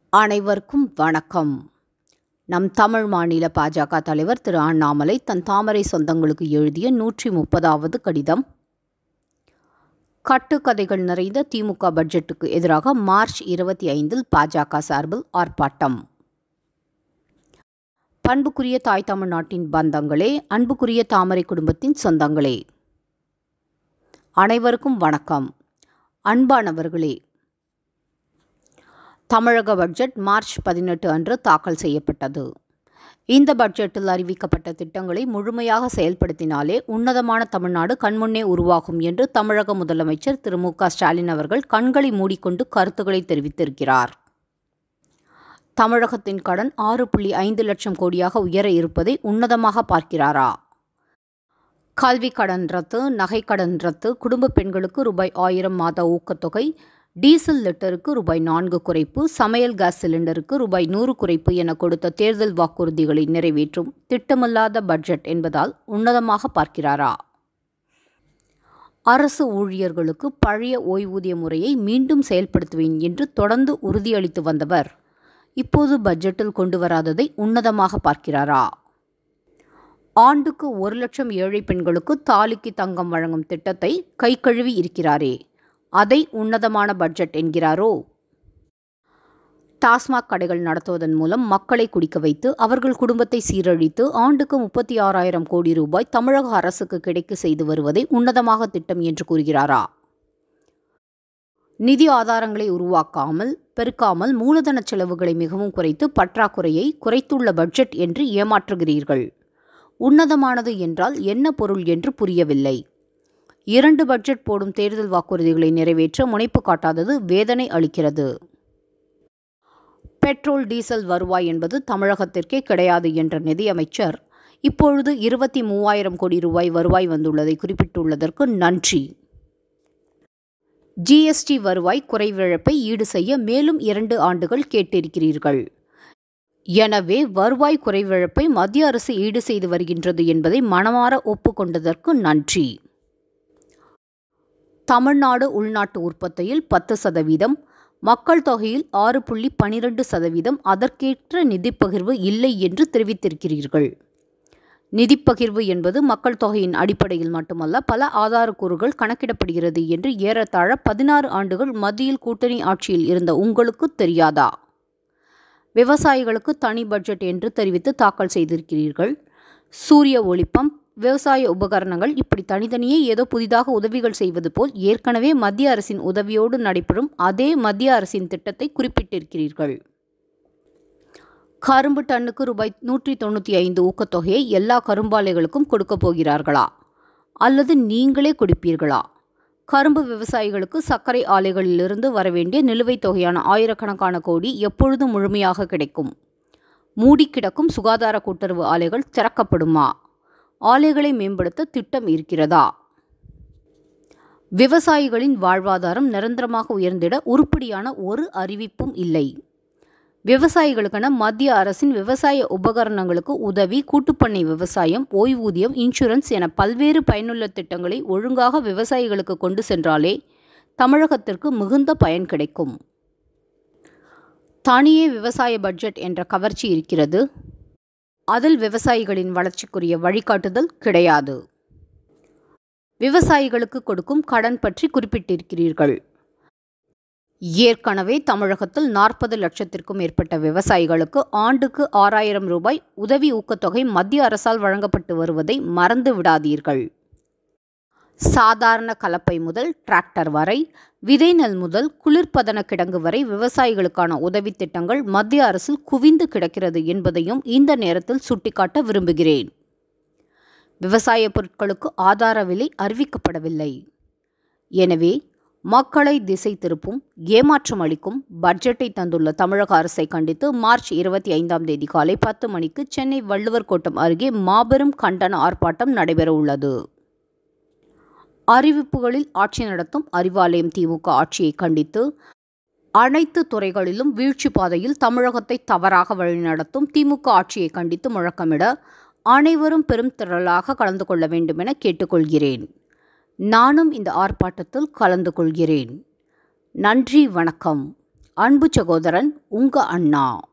அனைவருக்கும் வணக்கம் நம் தமிழ் மாநில பாஜக தலைவர் திரு அண்ணாமலை தன் தாமரை சொந்தங்களுக்கு எழுதிய நூற்றி முப்பதாவது கடிதம் கட்டுக்கதைகள் நிறைந்த திமுக பட்ஜெட்டுக்கு எதிராக மார்ச் இருபத்தி ஐந்தில் பாஜக சார்பில் ஆர்ப்பாட்டம் பண்புக்குரிய தாய் தமிழ்நாட்டின் பந்தங்களே அன்புக்குரிய தாமரை குடும்பத்தின் சொந்தங்களே அனைவருக்கும் வணக்கம் அன்பானவர்களே தமிழக பட்ஜெட் மார்ச் பதினெட்டு அன்று தாக்கல் செய்யப்பட்டது இந்த பட்ஜெட்டில் அறிவிக்கப்பட்ட திட்டங்களை முழுமையாக செயல்படுத்தினாலே உன்னதமான தமிழ்நாடு கண்முன்னே உருவாகும் என்று தமிழக முதலமைச்சர் திரு மு க ஸ்டாலின் அவர்கள் கண்களை மூடிக்கொண்டு கருத்துக்களை தெரிவித்திருக்கிறார் தமிழகத்தின் கடன் ஆறு புள்ளி ஐந்து லட்சம் கோடியாக உயர இருப்பதை உன்னதமாக பார்க்கிறாரா கல்வி கடன் ரத்து நகை கடன் ரத்து குடும்ப பெண்களுக்கு ரூபாய் ஆயிரம் மாத ஊக்கத்தொகை டீசல் லிட்டருக்கு ரூபாய் நான்கு குறைப்பு சமையல் கேஸ் சிலிண்டருக்கு ரூபாய் நூறு குறைப்பு என கொடுத்த தேர்தல் வாக்குறுதிகளை நிறைவேற்றும் திட்டமில்லாத பட்ஜெட் என்பதால் உன்னதமாக பார்க்கிறாரா அரசு ஊழியர்களுக்கு பழைய ஓய்வூதிய முறையை மீண்டும் செயல்படுத்துவேன் என்று தொடர்ந்து உறுதியளித்து வந்தவர் இப்போது பட்ஜெட்டில் கொண்டு வராததை உன்னதமாக பார்க்கிறாரா ஆண்டுக்கு ஒரு லட்சம் ஏழை பெண்களுக்கு தாலிக்கு தங்கம் வழங்கும் திட்டத்தை கை கழுவி இருக்கிறாரே அதை உன்னதமான பட்ஜெட் என்கிறாரோ டாஸ்மாக் கடைகள் நடத்துவதன் மூலம் மக்களை குடிக்க வைத்து அவர்கள் குடும்பத்தை சீரழித்து ஆண்டுக்கு முப்பத்தி ஆறாயிரம் கோடி ரூபாய் தமிழக அரசுக்கு கிடைக்க செய்து வருவதை உன்னதமாக திட்டம் என்று கூறுகிறாரா நிதி ஆதாரங்களை உருவாக்காமல் பெருக்காமல் மூலதன செலவுகளை மிகவும் குறைத்து பற்றாக்குறையை குறைத்துள்ள பட்ஜெட் என்று ஏமாற்றுகிறீர்கள் உன்னதமானது என்றால் என்ன பொருள் என்று புரியவில்லை இரண்டு பட்ஜெட் போடும் தேர்தல் வாக்குறுதிகளை நிறைவேற்ற முனைப்பு காட்டாதது வேதனை அளிக்கிறது பெட்ரோல் டீசல் வருவாய் என்பது தமிழகத்திற்கே கிடையாது என்ற நிதியமைச்சர் இப்பொழுது இருபத்தி மூவாயிரம் கோடி ரூபாய் வருவாய் வந்துள்ளதை குறிப்பிட்டுள்ளதற்கு நன்றி ஜிஎஸ்டி வருவாய் குறைவிழப்பை ஈடு செய்ய மேலும் இரண்டு ஆண்டுகள் கேட்டிருக்கிறீர்கள் எனவே வருவாய் குறைவிழப்பை மத்திய அரசு ஈடு செய்து வருகின்றது என்பதை மனமாற ஒப்புக்கொண்டதற்கு நன்றி தமிழ்நாடு உள்நாட்டு உற்பத்தியில் பத்து சதவீதம் மக்கள் தொகையில் ஆறு புள்ளி பனிரெண்டு சதவீதம் அதற்கேற்ற நிதிப்பகிர்வு இல்லை என்று தெரிவித்திருக்கிறீர்கள் நிதிப்பகிர்வு என்பது மக்கள் தொகையின் அடிப்படையில் மட்டுமல்ல பல ஆதாரக்கூறுகள் கணக்கிடப்படுகிறது என்று ஏறத்தாழ பதினாறு ஆண்டுகள் மத்தியில் கூட்டணி ஆட்சியில் இருந்த உங்களுக்கு தெரியாதா விவசாயிகளுக்கு தனி பட்ஜெட் என்று தெரிவித்து தாக்கல் செய்திருக்கிறீர்கள் சூரிய ஒளிப்பம்ப் விவசாய உபகரணங்கள் இப்படி தனித்தனியே ஏதோ புதிதாக உதவிகள் செய்வது போல் ஏற்கனவே மத்திய அரசின் உதவியோடு நடைபெறும் அதே மத்திய அரசின் திட்டத்தை குறிப்பிட்டிருக்கிறீர்கள் கரும்பு டன்னுக்கு ரூபாய் நூற்றி தொண்ணூற்றி ஐந்து ஊக்கத்தொகையை எல்லா கரும்பாலைகளுக்கும் கொடுக்கப் போகிறார்களா அல்லது நீங்களே கொடுப்பீர்களா கரும்பு விவசாயிகளுக்கு சர்க்கரை ஆலைகளிலிருந்து வரவேண்டிய நிலுவைத் தொகையான ஆயிரக்கணக்கான கோடி எப்பொழுது முழுமையாக கிடைக்கும் மூடி கிடக்கும் சுகாதார கூட்டுறவு ஆலைகள் திறக்கப்படுமா ஆலைகளை மேம்படுத்த திட்டம் இருக்கிறதா விவசாயிகளின் வாழ்வாதாரம் நிரந்தரமாக உயர்ந்திட உருப்படியான ஒரு அறிவிப்பும் இல்லை விவசாயிகளுக்கென மத்திய அரசின் விவசாய உபகரணங்களுக்கு உதவி கூட்டுப்பண்ணை விவசாயம் ஓய்வூதியம் இன்சூரன்ஸ் என பல்வேறு பயனுள்ள திட்டங்களை ஒழுங்காக விவசாயிகளுக்கு கொண்டு சென்றாலே தமிழகத்திற்கு மிகுந்த பயன் கிடைக்கும் தனியே விவசாய பட்ஜெட் என்ற கவர்ச்சி இருக்கிறது அதில் விவசாயிகளின் வளர்ச்சிக்குரிய வழிகாட்டுதல் கிடையாது விவசாயிகளுக்கு கொடுக்கும் கடன் பற்றி குறிப்பிட்டிருக்கிறீர்கள் ஏற்கனவே தமிழகத்தில் நாற்பது லட்சத்திற்கும் மேற்பட்ட விவசாயிகளுக்கு ஆண்டுக்கு ஆறாயிரம் ரூபாய் உதவி ஊக்கத்தொகை மத்திய அரசால் வழங்கப்பட்டு வருவதை மறந்து விடாதீர்கள் சாதாரண கலப்பை முதல் டிராக்டர் வரை விதை நெல் முதல் குளிர்பதன கிடங்கு வரை விவசாயிகளுக்கான உதவி திட்டங்கள் மத்திய அரசில் குவிந்து கிடக்கிறது என்பதையும் இந்த நேரத்தில் சுட்டிக்காட்ட விரும்புகிறேன் விவசாய பொருட்களுக்கு ஆதார விலை அறிவிக்கப்படவில்லை எனவே மக்களை திசை திருப்பும் ஏமாற்றம் அளிக்கும் பட்ஜெட்டை தந்துள்ள தமிழக அரசை கண்டித்து மார்ச் இருபத்தி ஐந்தாம் தேதி காலை பத்து மணிக்கு சென்னை வள்ளுவர் கோட்டம் அருகே மாபெரும் கண்டன ஆர்ப்பாட்டம் நடைபெறவுள்ளது அறிவிப்புகளில் ஆட்சி நடத்தும் அறிவாலயம் திமுக ஆட்சியை கண்டித்து அனைத்து துறைகளிலும் வீழ்ச்சி பாதையில் தமிழகத்தை தவறாக வழிநடத்தும் திமுக ஆட்சியை கண்டித்து முழக்கமிட அனைவரும் பெரும் திரளாக கலந்து கொள்ள வேண்டுமென கேட்டுக்கொள்கிறேன் நானும் இந்த ஆர்ப்பாட்டத்தில் கலந்து கொள்கிறேன் நன்றி வணக்கம் அன்பு சகோதரன் உங்க அண்ணா